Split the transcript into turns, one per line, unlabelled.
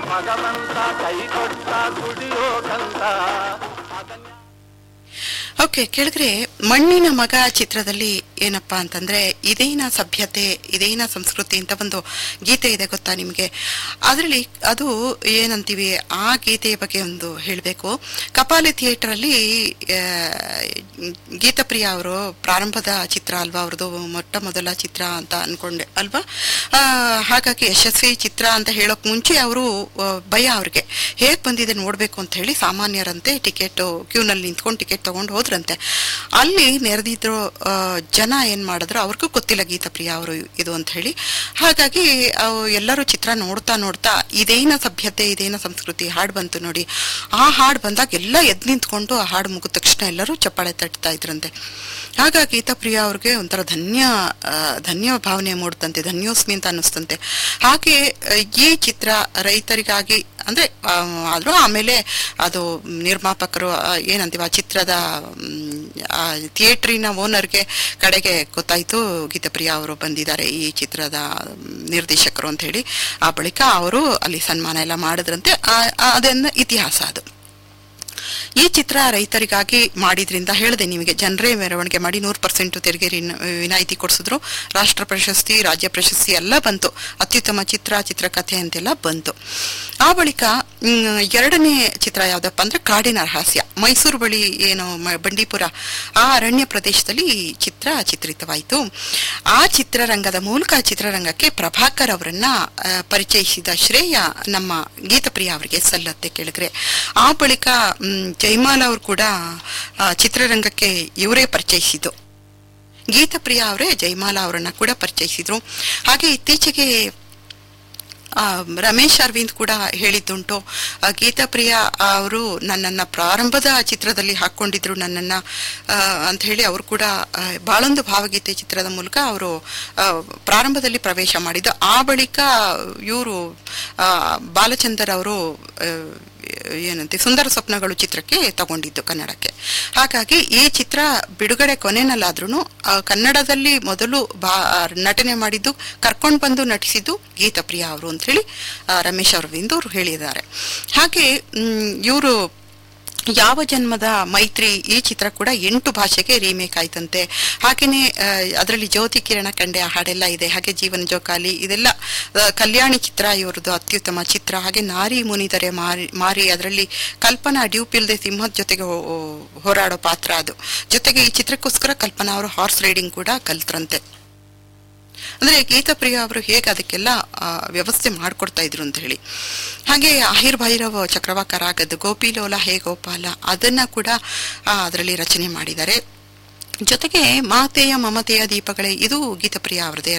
ಮಗವಂತ ಕೈ ಕೊಟ್ಟ ದುಡಿಯೋಕಂತ
ಓಕೆ ಕೇಳಿದ್ರೆ ಮಣ್ಣಿನ ಮಗ ಚಿತ್ರದಲ್ಲಿ ಏನಪ್ಪಾ ಅಂತಂದ್ರೆ ಇದೇನ ಸಭ್ಯತೆ ಇದೇನ ಸಂಸ್ಕೃತಿ ಅಂತ ಒಂದು ಗೀತೆ ಇದೆ ಗೊತ್ತಾ ನಿಮಗೆ ಅದರಲ್ಲಿ ಅದು ಏನಂತೀವಿ ಆ ಗೀತೆಯ ಬಗ್ಗೆ ಒಂದು ಹೇಳಬೇಕು ಕಪಾಲಿ ಥಿಯೇಟರ್ ಅಲ್ಲಿ ಆ, ಗೀತಪ್ರಿಯ ಅವರು ಪ್ರಾರಂಭದ ಚಿತ್ರ ಅಲ್ವಾ ಅವ್ರದ್ದು ಮೊಟ್ಟ ಮೊದಲ ಚಿತ್ರ ಅಂತ ಅನ್ಕೊಂಡೆ ಅಲ್ವಾ ಆ, ಹಾಗಾಗಿ ಯಶಸ್ವಿ ಚಿತ್ರ ಅಂತ ಹೇಳೋಕ್ ಮುಂಚೆ ಅವರು ಭಯ ಅವ್ರಿಗೆ ಹೇಗ್ ಬಂದಿದೆ ನೋಡ್ಬೇಕು ಅಂತ ಹೇಳಿ ಸಾಮಾನ್ಯರಂತೆ ಟಿಕೆಟ್ ಕ್ಯೂನಲ್ಲಿ ನಿಂತ್ಕೊಂಡು ಟಿಕೆಟ್ ತಗೊಂಡು ಹೋದ್ರಂತೆ ಅಲ್ಲಿ ನೆರೆದಿದ್ರು ಆ, ಜನ ಏನ್ ಮಾಡಿದ್ರು ಅವ್ರಿಗೂ ಗೊತ್ತಿಲ್ಲ ಗೀತಪ್ರಿಯ ಅವರು ಇದು ಅಂತ ಹೇಳಿ ಹಾಗಾಗಿ ಅವು ಎಲ್ಲರೂ ಚಿತ್ರ ನೋಡ್ತಾ ನೋಡ್ತಾ ಇದೇನ ಸಭ್ಯತೆ ಇದೇನ ಸಂಸ್ಕೃತಿ ಹಾಡು ಬಂತು ನೋಡಿ ಆ ಹಾಡು ಬಂದಾಗ ಎಲ್ಲ ಎದ್ ನಿಂತ್ಕೊಂಡು ಆ ಹಾಡು ಮುಗಿದ ತಕ್ಷಣ ಎಲ್ಲರೂ ಚಪ್ಪಾಳೆ ತಟ್ತಾ ಇದ್ರಂತೆ ಹಾಗಾಗಿ ಗೀತಪ್ರಿಯ ಅವ್ರಿಗೆ ಒಂಥರ ಧನ್ಯ ಆ, ಧನ್ಯ ಭಾವನೆ ಮೂಡ್ತಂತೆ ಧನ್ಯೋಸ್ಮಿ ಅಂತ ಅನ್ನಿಸ್ತಂತೆ ಹಾಗೆ ಆ, ಈ ಚಿತ್ರ ರೈತರಿಗಾಗಿ ಅಂದ್ರೆ ಆ, ಆದ್ರೂ ಆಮೇಲೆ ಅದು ನಿರ್ಮಾಪಕರು ಆ, ಏನಂತೀವಿ ಆ ಚಿತ್ರದ ಮ್, ಆ ಥಿಯೇಟ್ರಿನ ಓನರ್ಗೆ ಕಡೆಗೆ ಗೊತ್ತಾಯ್ತು ಗೀತಪ್ರಿಯ ಅವರು ಬಂದಿದ್ದಾರೆ ಈ ಚಿತ್ರದ ಮ್, ನಿರ್ದೇಶಕರು ಅಂತ ಹೇಳಿ ಆ ಬಳಿಕ ಅವರು ಅಲ್ಲಿ ಸನ್ಮಾನ ಎಲ್ಲ ಮಾಡಿದ್ರಂತೆ ಆ- ಆ- ಅದನ್ನ ಇತಿಹಾಸ ಅದು ಈ ಚಿತ್ರ ರೈತರಿಗಾಗಿ ಮಾಡಿದ್ರಿಂದ ಹೇಳಿದೆ ನಿಮಗೆ ಜನರೇ ಮೆರವಣಿಗೆ ಮಾಡಿ ನೂರು ಪರ್ಸೆಂಟ್ ತೆರಿಗೆ ರಿನ್- ವಿನಾಯಿತಿ ಕೊಡಿಸಿದ್ರು ರಾಷ್ಟ್ರ ಪ್ರಶಸ್ತಿ ರಾಜ್ಯ ಪ್ರಶಸ್ತಿ ಎಲ್ಲ ಬಂತು ಅತ್ಯುತ್ತಮ ಚಿತ್ರ ಚಿತ್ರಕಥೆ ಅಂತೆಲ್ಲ ಬಂತು ಆ ಬಳಿಕ ಮ್, ಎರಡನೇ ಚಿತ್ರ ಯಾವ್ದಪ್ಪ ಅಂದ್ರೆ ಕಾಡಿನ ರಹಸ್ಯ ಮೈಸೂರು ಬಳಿ ಏನು ಮ- ಬಂಡೀಪುರ ಆ ಅರಣ್ಯ ಪ್ರದೇಶದಲ್ಲಿ ಈ ಚಿತ್ರ ಚಿತ್ರಿತವಾಯಿತು ಆ ಚಿತ್ರರಂಗದ ಮೂಲಕ ಚಿತ್ರರಂಗಕ್ಕೆ ಪ್ರಭಾಕರ್ ಅವರನ್ನ ಆ, ಪರಿಚಯಿಸಿದ ಶ್ರೇಯ ನಮ್ಮ ಗೀತಪ್ರಿಯ ಅವರಿಗೆ ಸಲ್ಲತ್ತೆ ಕೇಳಿದ್ರೆ ಆ ಬಳಿಕ ಮ್, ಜೈಮಾಲ ಅವರು ಕೂಡ ಆ, ಚಿತ್ರರಂಗಕ್ಕೆ ಇವರೇ ಪರಿಚಯಿಸಿದ್ದು ಗೀತಪ್ರಿಯ ಅವರೇ ಜೈಮಾಲ ಅವರನ್ನ ಕೂಡ ಪರಿಚಯಿಸಿದ್ರು ಹಾಗೆ ಇತ್ತೀಚೆಗೆ ಆ, ರಮೇಶ್ ಅರವಿಂದ್ ಕೂಡ ಹೇಳಿದ್ದುಂಟು ಆ, ಗೀತಾಪ್ರಿಯ ಅವರು ನನ್ನನ್ನ ಪ್ರಾರಂಭದ ಚಿತ್ರದಲ್ಲಿ ಹಾಕೊಂಡಿದ್ರು ನನ್ನನ್ನ ಆ, ಅಂತ ಹೇಳಿ ಅವರು ಕೂಡ ಆ, ಬಾಳೊಂದು ಭಾವಗೀತೆ ಚಿತ್ರದ ಮೂಲಕ ಅವರು ಆ, ಪ್ರಾರಂಭದಲ್ಲಿ ಪ್ರವೇಶ ಮಾಡಿದ್ದು ಆ ಬಳಿಕ ಇವರು ಬಾಲಚಂದರ್ ಅವರು ಆ, ಏನಂತೆ ಸುಂದರ ಸ್ವಪ್ನಗಳು ಚಿತ್ರಕ್ಕೆ ತಗೊಂಡಿದ್ದು ಕನ್ನಡಕ್ಕೆ ಹಾಗಾಗಿ ಈ ಚಿತ್ರ ಬಿಡುಗಡೆ ಕೊನೆನಲ್ಲಾದ್ರೂ ಕನ್ನಡದಲ್ಲಿ ಮೊದಲು ಬಾ ನಟನೆ ಮಾಡಿದ್ದು ಕರ್ಕೊಂಡು ಬಂದು ನಟಿಸಿದ್ದು ಗೀತಪ್ರಿಯ ಅವರು ಅಂತ ಹೇಳಿ ಆ, ರಮೇಶ್ ಅರವಿಂದ್ ಅವರು ಹೇಳಿದ್ದಾರೆ ಹಾಗೆ ಇವರು ಯಾವ ಜನ್ಮದ ಮೈತ್ರಿ ಈ ಚಿತ್ರ ಕೂಡ ಎಂಟು ಭಾಷೆಗೆ ರೀಮೇಕ್ ಆಯ್ತಂತೆ ಹಾಗೇನೆ ಅದರಲ್ಲಿ ಜ್ಯೋತಿ ಕಿರಣ ಕಂಡೆ ಆ ಹಾಡೆಲ್ಲ ಇದೆ ಹಾಗೆ ಜೀವನ ಜೋಕಾಲಿ ಇದೆಲ್ಲ ಆ, ಕಲ್ಯಾಣಿ ಚಿತ್ರ ಇವ್ರದ್ದು ಅತ್ಯುತ್ತಮ ಚಿತ್ರ ಹಾಗೆ ನಾರಿ ಮುನಿದರೆ ಮಾರಿ ಮಾರಿ ಅದರಲ್ಲಿ ಕಲ್ಪನಾ ಡ್ಯೂಪ್ ಇಲ್ದೆ ಸಿಂಹದ ಜೊತೆಗೆ ಹೋ- ಹೋರಾಡೋ ಪಾತ್ರ ಅದು ಜೊತೆಗೆ ಈ ಚಿತ್ರಕ್ಕೋಸ್ಕರ ಕಲ್ಪನಾ ಅವರು ಹಾರ್ಸ್ ರೈಡಿಂಗ್ ಕೂಡ ಕಲ್ತ್ರಂತೆ ಅಂದ್ರೆ ಗೀತಪ್ರಿಯ ಅವರು ಹೇಗೆ ಅದಕ್ಕೆಲ್ಲ ಆ, ವ್ಯವಸ್ಥೆ ಮಾಡ್ಕೊಡ್ತಾ ಇದ್ರು ಅಂತ ಹೇಳಿ ಹಾಗೆ ಅಹಿರ್ ಭೈರವ ಚಕ್ರವಾಕ ರಾಗದ್ದು ಗೋಪಿಲೋಲ ಹೇ ಗೋಪಾಲ ಅದನ್ನ ಕೂಡ ಅದರಲ್ಲಿ ರಚನೆ ಮಾಡಿದ್ದಾರೆ ಜೊತೆಗೆ ಮಾತೆಯ ಮಮತೆಯ ದೀಪಗಳೇ ಇದು ಗೀತಪ್ರಿಯ ಅವರದೇ